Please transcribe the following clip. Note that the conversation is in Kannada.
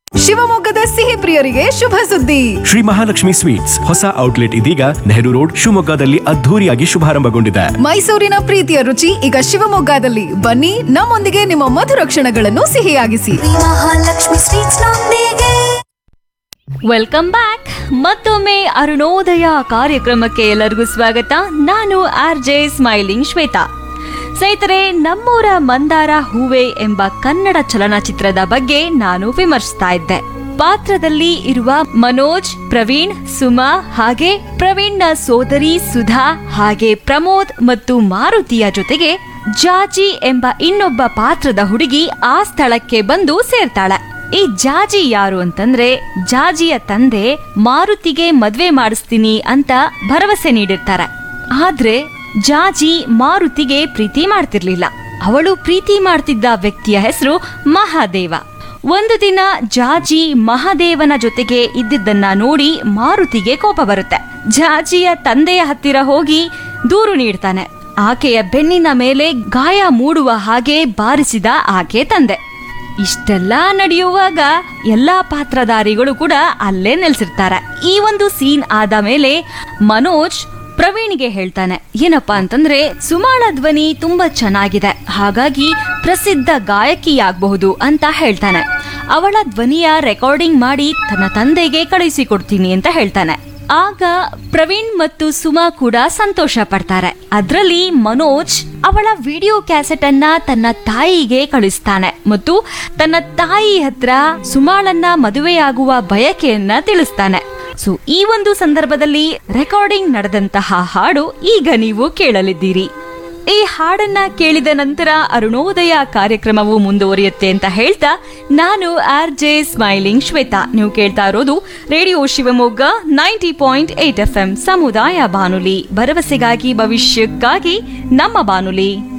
ಶಿವಮೊಗ್ಗದ ಸಿಹಿ ಪ್ರಿಯರಿಗೆ ಶುಭ ಸುದ್ದಿ ಶ್ರೀ ಮಹಾಲಕ್ಷ್ಮಿ ಸ್ವೀಟ್ಸ್ ಹೊಸ ಔಟ್ಲೆಟ್ ಇದೀಗ ನೆಹರು ರೋಡ್ ಶಿವಮೊಗ್ಗದಲ್ಲಿ ಅದ್ಧೂರಿಯಾಗಿ ಶುಭಾರಂಭಗೊಂಡಿದೆ ಮೈಸೂರಿನ ಪ್ರೀತಿಯ ರುಚಿ ಈಗ ಶಿವಮೊಗ್ಗದಲ್ಲಿ ಬನ್ನಿ ನಮ್ಮೊಂದಿಗೆ ನಿಮ್ಮ ಮಧುರ ಕ್ಷಣಗಳನ್ನು ಸಿಹಿಯಾಗಿಸಿ ಮಹಾಲಕ್ಷ್ಮಿ ಸ್ವೀಟ್ಸ್ ನೊಂದಿಗೆ ವೆಲ್ಕಮ್ ಬ್ಯಾಕ್ ಮತ್ತೊಮ್ಮೆ ಅರುಣೋದಯ ಕಾರ್ಯಕ್ರಮಕ್ಕೆ ಎಲ್ಲರಿಗೂ ಸ್ವಾಗತ ನಾನು ಆರ್ ಜೆ ಸ್ಮೈಲಿಂಗ್ ಶ್ವೇತಾ ಸ್ನೇಹಿತರೆ ನಮ್ಮೂರ ಮಂದಾರ ಹೂವೆ ಎಂಬ ಕನ್ನಡ ಚಲನಚಿತ್ರದ ಬಗ್ಗೆ ನಾನು ವಿಮರ್ಶಿಸ್ತಾ ಇದ್ದೆ ಪಾತ್ರದಲ್ಲಿ ಇರುವ ಮನೋಜ್ ಪ್ರವೀಣ್ ಸುಮಾ ಹಾಗೆ ಪ್ರವೀಣ್ನ ಸೋದರಿ ಸುಧಾ ಹಾಗೆ ಪ್ರಮೋದ್ ಮತ್ತು ಮಾರುತಿಯ ಜೊತೆಗೆ ಜಾಜಿ ಎಂಬ ಇನ್ನೊಬ್ಬ ಪಾತ್ರದ ಹುಡುಗಿ ಆ ಸ್ಥಳಕ್ಕೆ ಬಂದು ಸೇರ್ತಾಳೆ ಈ ಜಾಜಿ ಯಾರು ಅಂತಂದ್ರೆ ಜಾಜಿಯ ತಂದೆ ಮಾರುತಿಗೆ ಮದ್ವೆ ಮಾಡಿಸ್ತೀನಿ ಅಂತ ಭರವಸೆ ನೀಡಿರ್ತಾರೆ ಆದ್ರೆ ಜಾಜಿ ಮಾರುತಿಗೆ ಪ್ರೀತಿ ಮಾಡ್ತಿರ್ಲಿಲ್ಲ ಅವಳು ಪ್ರೀತಿ ಮಾಡ್ತಿದ್ದ ವ್ಯಕ್ತಿಯ ಹೆಸರು ಮಹಾದೇವ ಒಂದು ದಿನ ಜಾಜಿ ಮಹಾದೇವನ ಜೊತೆಗೆ ಇದ್ದಿದ್ದನ್ನ ನೋಡಿ ಮಾರುತಿಗೆ ಕೋಪ ಬರುತ್ತೆ ಜಾಜಿಯ ತಂದೆಯ ಹತ್ತಿರ ಹೋಗಿ ದೂರು ನೀಡ್ತಾನೆ ಆಕೆಯ ಬೆನ್ನಿನ ಮೇಲೆ ಗಾಯ ಮೂಡುವ ಹಾಗೆ ಬಾರಿಸಿದ ಆಕೆ ತಂದೆ ಇಷ್ಟೆಲ್ಲ ನಡೆಯುವಾಗ ಎಲ್ಲಾ ಪಾತ್ರಧಾರಿಗಳು ಕೂಡ ಅಲ್ಲೇ ನೆಲೆಸಿರ್ತಾರೆ ಈ ಒಂದು ಸೀನ್ ಆದ ಮೇಲೆ ಮನೋಜ್ ಪ್ರವೀಣ್ಗೆ ಹೇಳ್ತಾನೆ ಏನಪ್ಪಾ ಅಂತಂದ್ರೆ ಸುಮಾಳ ಧ್ವನಿ ತುಂಬಾ ಚೆನ್ನಾಗಿದೆ ಹಾಗಾಗಿ ಪ್ರಸಿದ್ಧ ಗಾಯಕಿಯಾಗಬಹುದು ಅಂತ ಹೇಳ್ತಾನೆ ಅವಳ ಧ್ವನಿಯ ರೆಕಾರ್ಡಿಂಗ್ ಮಾಡಿ ತನ್ನ ತಂದೆಗೆ ಕಳುಹಿಸಿಕೊಡ್ತೀನಿ ಅಂತ ಹೇಳ್ತಾನೆ ಆಗ ಪ್ರವೀಣ್ ಮತ್ತು ಸುಮಾ ಕೂಡ ಸಂತೋಷ ಪಡ್ತಾರೆ ಅದ್ರಲ್ಲಿ ಮನೋಜ್ ಅವಳ ವಿಡಿಯೋ ಕ್ಯಾಸೆಟ್ ಅನ್ನ ತನ್ನ ತಾಯಿಗೆ ಕಳಿಸ್ತಾನೆ ಮತ್ತು ತನ್ನ ತಾಯಿ ಹತ್ರ ಸುಮಾಳನ್ನ ಮದುವೆಯಾಗುವ ಬಯಕೆಯನ್ನ ತಿಳಿಸ್ತಾನೆ ಸೊ ಈ ಒಂದು ಸಂದರ್ಭದಲ್ಲಿ ರೆಕಾರ್ಡಿಂಗ್ ನಡೆದಂತಹ ಹಾಡು ಈಗ ನೀವು ಕೇಳಲಿದ್ದೀರಿ ಈ ಹಾಡನ್ನ ಕೇಳಿದ ನಂತರ ಅರುಣೋದಯ ಕಾರ್ಯಕ್ರಮವು ಮುಂದುವರಿಯುತ್ತೆ ಅಂತ ಹೇಳ್ತಾ ನಾನು ಆರ್ ಜೆ ಸ್ಮೈಲಿಂಗ್ ಶ್ವೇತಾ ನೀವು ಕೇಳ್ತಾ ಇರೋದು radio Shivamogga ninety point eight F M ಸಮುದಾಯ ಬಾನುಲಿ ಭರವಸೆಗಾಗಿ ಭವಿಷ್ಯಕ್ಕಾಗಿ ನಮ್ಮ ಬಾನುಲಿ